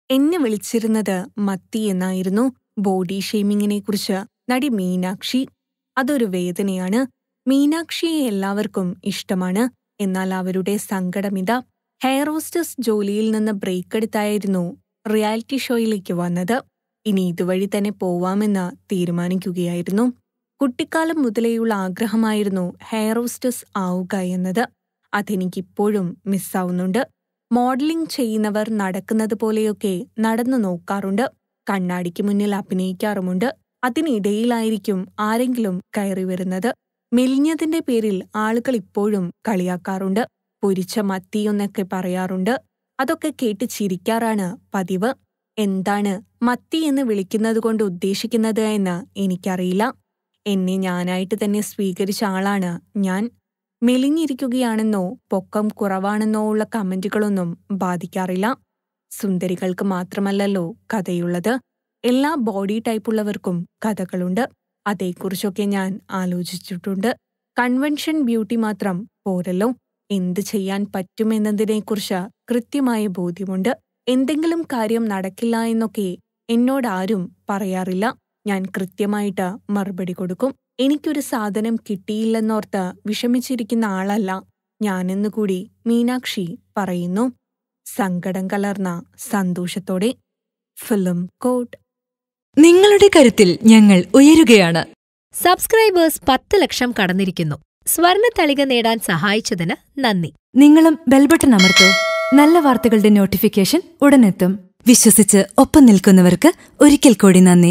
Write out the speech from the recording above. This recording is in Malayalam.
എന്നെ വിളിച്ചിരുന്നത് മത്തി എന്നായിരുന്നു ബോഡി ഷെയ്മിങ്ങിനെക്കുറിച്ച് നടി മീനാക്ഷി അതൊരു വേദനയാണ് മീനാക്ഷിയെ എല്ലാവർക്കും ഇഷ്ടമാണ് എന്നാൽ അവരുടെ സങ്കടമിത ഹെയർ ഹോസ്റ്റസ് ജോലിയിൽ നിന്ന് ബ്രേക്ക് എടുത്തായിരുന്നു റിയാലിറ്റി ഷോയിലേക്ക് വന്നത് ഇനി ഇതുവഴി തന്നെ പോവാമെന്ന് തീരുമാനിക്കുകയായിരുന്നു കുട്ടിക്കാലം മുതലേയുള്ള ആഗ്രഹമായിരുന്നു ഹെയർ ഹോസ്റ്റസ് ആവുക എന്നത് അതെനിക്കിപ്പോഴും മിസ്സാവുന്നുണ്ട് മോഡലിംഗ് ചെയ്യുന്നവർ നടക്കുന്നത് പോലെയൊക്കെ നടന്നു നോക്കാറുണ്ട് കണ്ണാടിക്ക് മുന്നിൽ അഭിനയിക്കാറുമുണ്ട് അതിനിടയിലായിരിക്കും ആരെങ്കിലും കയറി വരുന്നത് മെലിഞ്ഞതിന്റെ പേരിൽ ആളുകൾ ഇപ്പോഴും കളിയാക്കാറുണ്ട് പൊരിച്ച മത്തിയൊന്നൊക്കെ പറയാറുണ്ട് അതൊക്കെ കേട്ട് ചിരിക്കാറാണ് പതിവ് എന്താണ് മത്തി എന്ന് വിളിക്കുന്നതുകൊണ്ട് ഉദ്ദേശിക്കുന്നത് എന്ന് എനിക്കറിയില്ല എന്നെ ഞാനായിട്ട് തന്നെ സ്വീകരിച്ച ആളാണ് ഞാൻ മെലിഞ്ഞിരിക്കുകയാണെന്നോ പൊക്കം കുറവാണെന്നോ ഉള്ള കമന്റുകളൊന്നും ബാധിക്കാറില്ല സുന്ദരികൾക്ക് മാത്രമല്ലല്ലോ കഥയുള്ളത് എല്ലാ ബോഡി ടൈപ്പുള്ളവർക്കും കഥകളുണ്ട് അതേക്കുറിച്ചൊക്കെ ഞാൻ ആലോചിച്ചിട്ടുണ്ട് കൺവെൻഷൻ ബ്യൂട്ടി മാത്രം പോരല്ലോ എന്ത് ചെയ്യാൻ പറ്റുമെന്നതിനെക്കുറിച്ച് കൃത്യമായ ബോധ്യമുണ്ട് എന്തെങ്കിലും കാര്യം നടക്കില്ല എന്നൊക്കെ എന്നോടാരും പറയാറില്ല ഞാൻ കൃത്യമായിട്ട് മറുപടി കൊടുക്കും എനിക്കൊരു സാധനം കിട്ടിയില്ലെന്നോർത്ത് വിഷമിച്ചിരിക്കുന്ന ആളല്ല ഞാനെന്നുകൂടി മീനാക്ഷി പറയുന്നു സങ്കടം കലർന്ന സന്തോഷത്തോടെ ഫിലിം കോട്ട് നിങ്ങളുടെ കരുത്തിൽ ഞങ്ങൾ ഉയരുകയാണ് സബ്സ്ക്രൈബേഴ്സ് പത്ത് ലക്ഷം കടന്നിരിക്കുന്നു സ്വർണ തളിക നേടാൻ സഹായിച്ചതിന് നന്ദി നിങ്ങളും ബെൽബട്ടൺ അമർത്തോ നല്ല വാർത്തകളുടെ നോട്ടിഫിക്കേഷൻ ഉടനെത്തും വിശ്വസിച്ച് ഒപ്പം നിൽക്കുന്നവർക്ക് ഒരിക്കൽ കൂടി നന്ദി